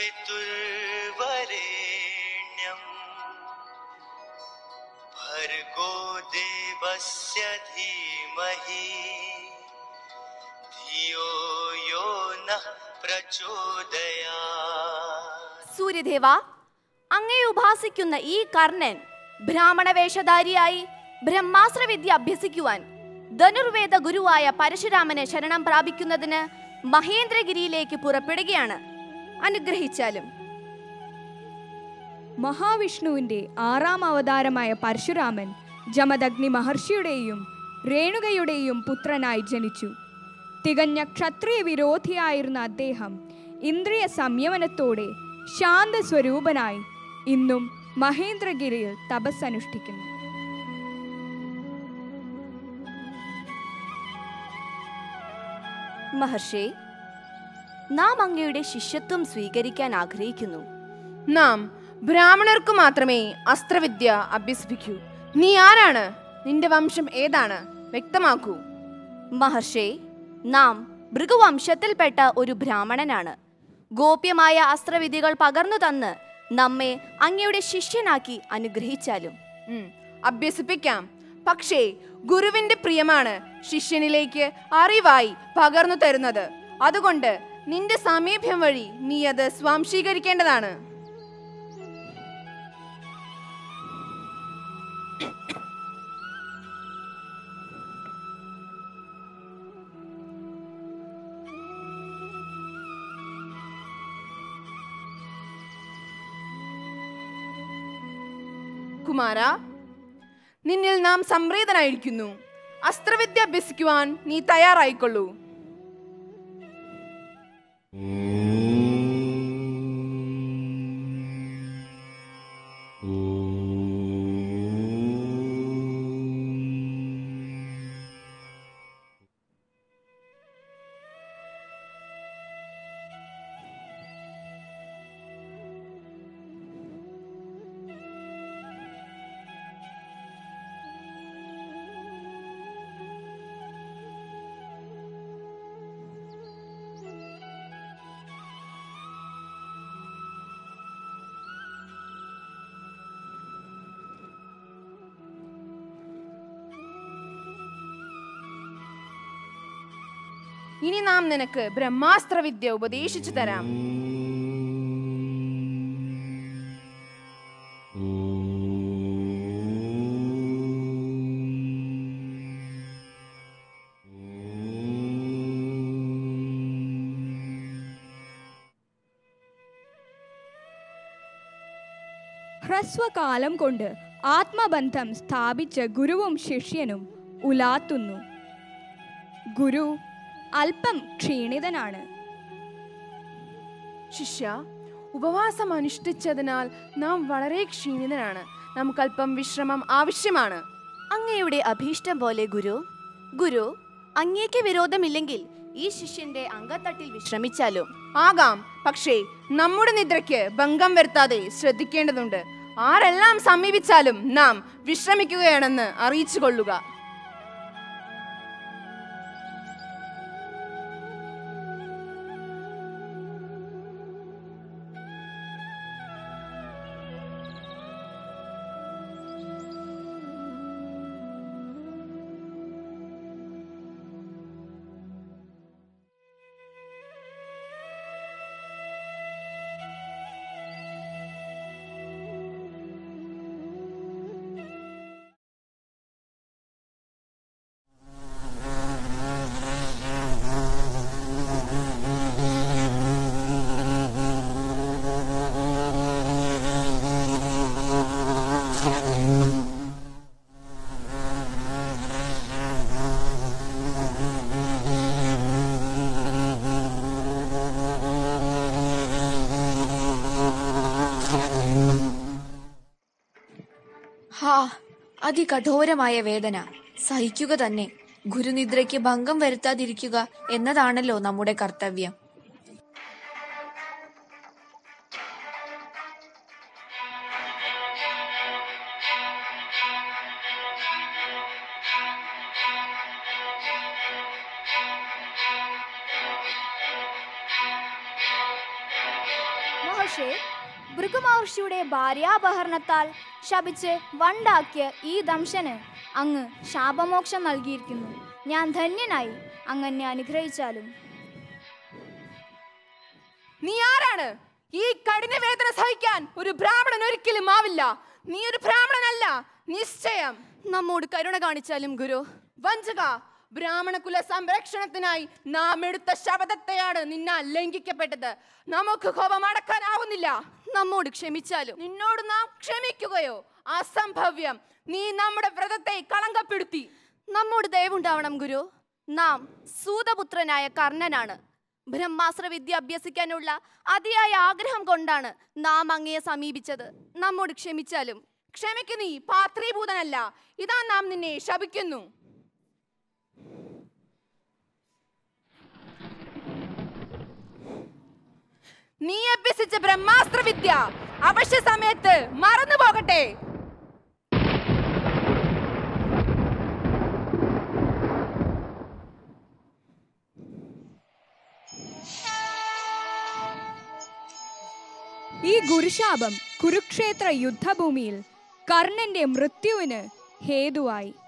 सवितुर्वरेण्यम् भर्गो देवस्य धीमहि धियो यो नः प्रचोदयात् സൂര്യദേവ അങ്ങയെ ഉപാസിക്കുന്ന ഈ കർണൻ ബ്രാഹ്മണ വേഷധാരിയായി ബ്രഹ്മാസ്ത്രവിദ്യ അഭ്യസിക്കുവാൻ ധനുർവേദ ഗുരുവായ പരശുരാമന് ശരണം പ്രാപിക്കുന്നതിന് മഹേന്ദ്രഗിരിയിലേക്ക് പുറപ്പെടുകയാണ് അനുഗ്രഹിച്ചാലും മഹാവിഷ്ണുവിന്റെ ആറാം അവതാരമായ പരശുരാമൻ ജമദഗ്നി മഹർഷിയുടെയും രേണുകയുടെയും പുത്രനായി ജനിച്ചു തികഞ്ഞ ക്ഷത്രിയ വിരോധിയായിരുന്ന അദ്ദേഹം ഇന്ദ്രിയ സംയമനത്തോടെ ശാന്ത സ്വരൂപനായി ഇന്നും മഹേന്ദ്രഗിരിയിൽ തപസ്സനുഷ്ഠിക്കുന്നു മഹർഷി നാം അങ്ങയുടെ ശിഷ്യത്വം സ്വീകരിക്കാൻ ആഗ്രഹിക്കുന്നു നാം ബ്രാഹ്മണർക്ക് മാത്രമേ അസ്ത്രവിദ്യ അഭ്യസിപ്പിക്കൂ നീ ആരാണ് നിന്റെ വംശം ഏതാണ് വ്യക്തമാക്കൂ മഹർഷി നാം ഭൃഗുവംശത്തിൽപ്പെട്ട ഒരു ബ്രാഹ്മണനാണ് ഗോപ്യമായ അസ്ത്രവിധികൾ പകർന്നു തന്ന് നമ്മെ അങ്ങയുടെ ശിഷ്യനാക്കി അനുഗ്രഹിച്ചാലും ഉം, അഭ്യസിപ്പിക്കാം പക്ഷേ ഗുരുവിന്റെ പ്രിയമാണ് ശിഷ്യനിലേക്ക് അറിവായി പകർന്നു തരുന്നത് അതുകൊണ്ട് നിന്റെ സമീപ്യം വഴി നീ അത് സ്വാംശീകരിക്കേണ്ടതാണ് കുമാര നിന്നിൽ നാം സംപ്രീതനായിരിക്കുന്നു അസ്ത്രവിദ്യ അഭ്യസിക്കുവാൻ നീ തയ്യാറായിക്കൊള്ളൂ ഇനി നാം നിനക്ക് ബ്രഹ്മാസ്ത്രവിദ്യ ഉപദേശിച്ചു തരാം ഹ്രസ്വകാലം കൊണ്ട് ആത്മബന്ധം സ്ഥാപിച്ച ഗുരുവും ശിഷ്യനും ഉലാത്തുന്നു ഗുരു അല്പം ക്ഷീണിതനാണ് ശിഷ്യ ഉപവാസം അനുഷ്ഠിച്ചതിനാൽ നാം വളരെ ക്ഷീണിതനാണ് നമുക്കല്പം വിശ്രമം ആവശ്യമാണ് അങ്ങയുടെ അഭീഷ്ടം പോലെ ഗുരു ഗുരു അങ്ങേക്ക് വിരോധമില്ലെങ്കിൽ ഈ ശിഷ്യന്റെ അങ്കത്തട്ടിൽ വിശ്രമിച്ചാലും ആകാം പക്ഷേ നമ്മുടെ നിദ്രയ്ക്ക് ഭംഗം വരുത്താതെ ശ്രദ്ധിക്കേണ്ടതുണ്ട് ആരെല്ലാം സമീപിച്ചാലും നാം വിശ്രമിക്കുകയാണെന്ന് അറിയിച്ചു കൊള്ളുക ഹാ അതികഠോരമായ വേദന സഹിക്കുക തന്നെ ഗുരുനിദ്രയ്ക്ക് ഭംഗം വരുത്താതിരിക്കുക എന്നതാണല്ലോ നമ്മുടെ കർത്തവ്യം പക്ഷേ ഭൃഗുമഹർഷിയുടെ ഭാര്യാപഹരണത്താൽ ശപിച്ച് വണ്ടാക്കിയ ഈ ദംശന് അങ്ങ് ശാപമോക്ഷം നൽകിയിരിക്കുന്നു ഞാൻ ധന്യനായി അങ്ങനെ അനുഗ്രഹിച്ചാലും നീ ആരാണ് ഈ കഠിന വേദന സഹിക്കാൻ ഒരു ബ്രാഹ്മണൻ ഒരിക്കലും ആവില്ല നീ ഒരു ബ്രാഹ്മണനല്ല നിശ്ചയം നമ്മോട് കരുണ കാണിച്ചാലും ഗുരു വഞ്ചക ബ്രാഹ്മണകുല സംരക്ഷണത്തിനായി നാം എടുത്ത ശപഥത്തെയാണ് നിന്നാൽ ലംഘിക്കപ്പെട്ടത് നമുക്ക് കോപം അടക്കാനാവുന്നില്ല നമ്മോട് ക്ഷമിച്ചാലും നിന്നോട് നാം ക്ഷമിക്കുകയോ അസംഭവ്യം നീ നമ്മുടെ വ്രതത്തെ കളങ്കപ്പെടുത്തി നമ്മോട് ദയവുണ്ടാവണം ഗുരു നാം സൂതപുത്രനായ കർണനാണ് ബ്രഹ്മാസ്ത്ര വിദ്യ അഭ്യസിക്കാനുള്ള അതിയായ ആഗ്രഹം കൊണ്ടാണ് നാം അങ്ങയെ സമീപിച്ചത് നമ്മോട് ക്ഷമിച്ചാലും ക്ഷമിക്കു നീ പാത്രീഭൂതനല്ല ഇതാ നാം നിന്നെ ശപിക്കുന്നു നീ അഭ്യസിച്ച ബ്രഹ്മാസ്ത്ര വിദ്യ അവശ്യ സമയത്ത് മറന്നു പോകട്ടെ ഈ ഗുരുശാപം കുരുക്ഷേത്ര യുദ്ധഭൂമിയിൽ കർണന്റെ മൃത്യുവിന് ഹേതുവായി